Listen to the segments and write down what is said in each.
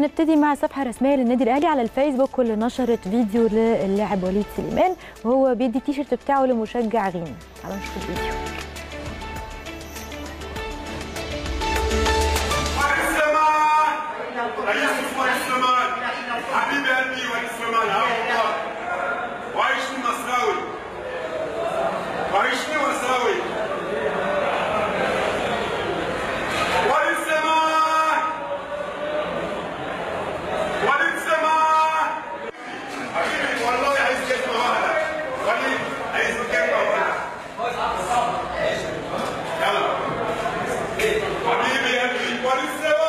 وهنبتدي مع الصفحه الرسميه للنادي الاهلي على الفيسبوك واللي نشرت فيديو للاعب وليد سليمان وهو بيدي التيشيرت بتاعه لمشجع غيني تعالوا نشوف الفيديو حبيبي قلبي وليد سليمان عفوا وعيشني مصراوي وعيشني مصراوي وليد سليمان وليد سليمان حبيبي والله عايز كلمة واحدة وليد عايز كلمة واحدة يلا حبيبي قلبي وليد سليمان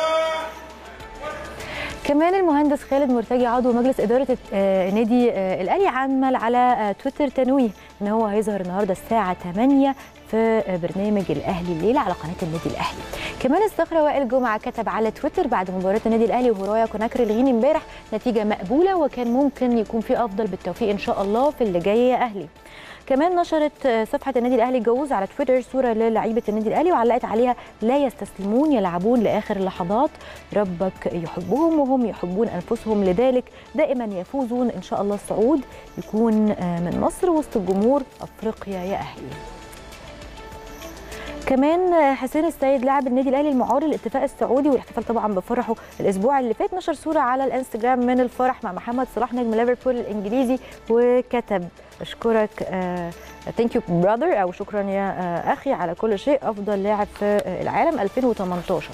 كمان المهندس خالد مرتجي عضو مجلس اداره آه، نادي آه، الاهلي عمل على آه، تويتر تنويه ان هو هيظهر النهارده الساعه 8 في آه، برنامج الاهلي الليله على قناه النادي الاهلي كمان الصخره وائل جمعه كتب على تويتر بعد مباراه النادي الاهلي وهرايا كوناكر الغيني امبارح نتيجه مقبوله وكان ممكن يكون في افضل بالتوفيق ان شاء الله في اللي جاي يا اهلي كمان نشرت آه، صفحه النادي الاهلي جوز على تويتر صوره للعيبه النادي الاهلي وعلقت عليها لا يستسلمون يلعبون لاخر اللحظات ربك يحبهم وهم يحبون انفسهم لذلك دائما يفوزون ان شاء الله الصعود يكون آه، من مصر وسط الجمهور افريقيا يا اهلي كمان آه، حسين السيد لاعب النادي الاهلي المعار للاتفاق السعودي والاحتفال طبعا بفرحه الاسبوع اللي فات نشر صوره على الانستجرام من الفرح مع محمد صلاح نجم ليفربول الانجليزي وكتب اشكرك ثانك يو براذر او شكرا يا آه، اخي على كل شيء افضل لاعب في آه، العالم 2018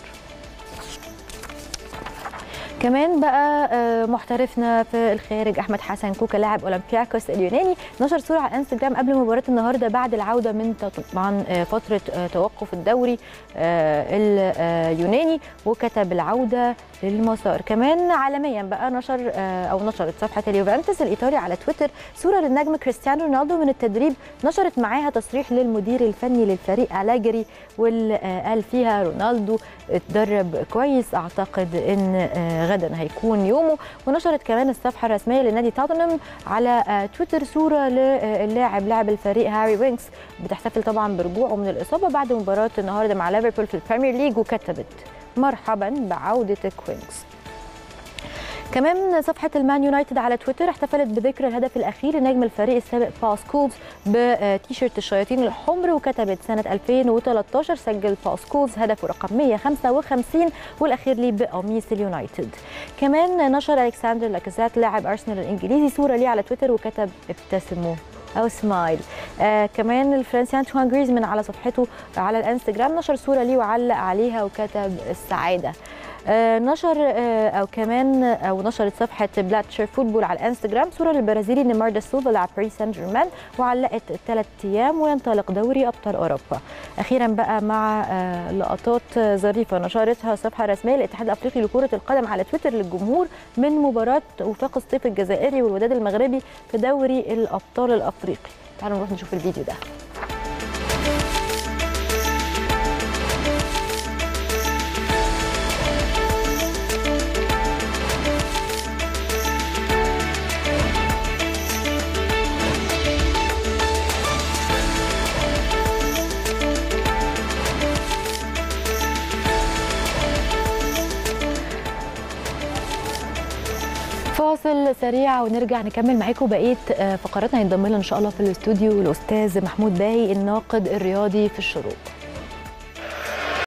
كمان بقى آه، محترفنا في الخارج احمد حسن كوكا لاعب اولمبياكوس اليوناني نشر صوره على انستجرام قبل مباراه النهارده بعد العوده من طبعا آه، فتره آه، توقف الدوري آه، اليوناني وكتب العوده للمسار كمان عالميا بقى نشر آه، او نشرت صفحه اليوفنتوس الايطالي على تويتر صوره للنجم كريستيانو رونالدو من التدريب نشرت معاها تصريح للمدير الفني للفريق ألاجري واللي آه، قال فيها رونالدو اتدرب كويس اعتقد ان آه، غدا هيكون يومه ونشرت كمان الصفحه الرسميه لنادي توتنهام على آه، تويتر صوره للاعب لاعب الفريق هاري وينكس بتحتفل طبعا برجوعه من الاصابه بعد مباراه النهارده مع ليفربول في البريمير ليج وكتبت مرحبا بعودتك وينكس كمان صفحة المان يونايتد على تويتر احتفلت بذكرى الهدف الأخير لنجم الفريق السابق باس كولز بتيشيرت الشياطين الحمر وكتبت سنة 2013 سجل باس كولز هدفه رقم 155 والأخير ليه بقميص اليونايتد كمان نشر ألكسندر لاكازات لاعب أرسنال الإنجليزي صورة ليه على تويتر وكتب ابتسموا او سمايل آه كمان الفرنسي انتوان جريزمان على صفحته على الانستجرام نشر صوره ليه وعلق عليها وكتب السعاده آه نشر آه او كمان او نشرت صفحه بلاتشر فوتبول على الانستجرام صوره للبرازيلي نيمار دا سيلفا لاعب باريس سان جيرمان وعلقت ثلاث ايام وينطلق دوري ابطال اوروبا اخيرا بقى مع آه لقطات آه، ظريفه نشرتها الصفحه الرسميه للاتحاد الافريقي لكره القدم على تويتر للجمهور من مباراه وفاق الصيف الجزائري والوداد المغربي في دوري الابطال الافريقي تعالوا نروح نشوف الفيديو ده فاصل سريع ونرجع نكمل معاكم بقيه آه، فقراتنا هينضم لنا ان شاء الله في الاستوديو الاستاذ محمود باهي الناقد الرياضي في الشروق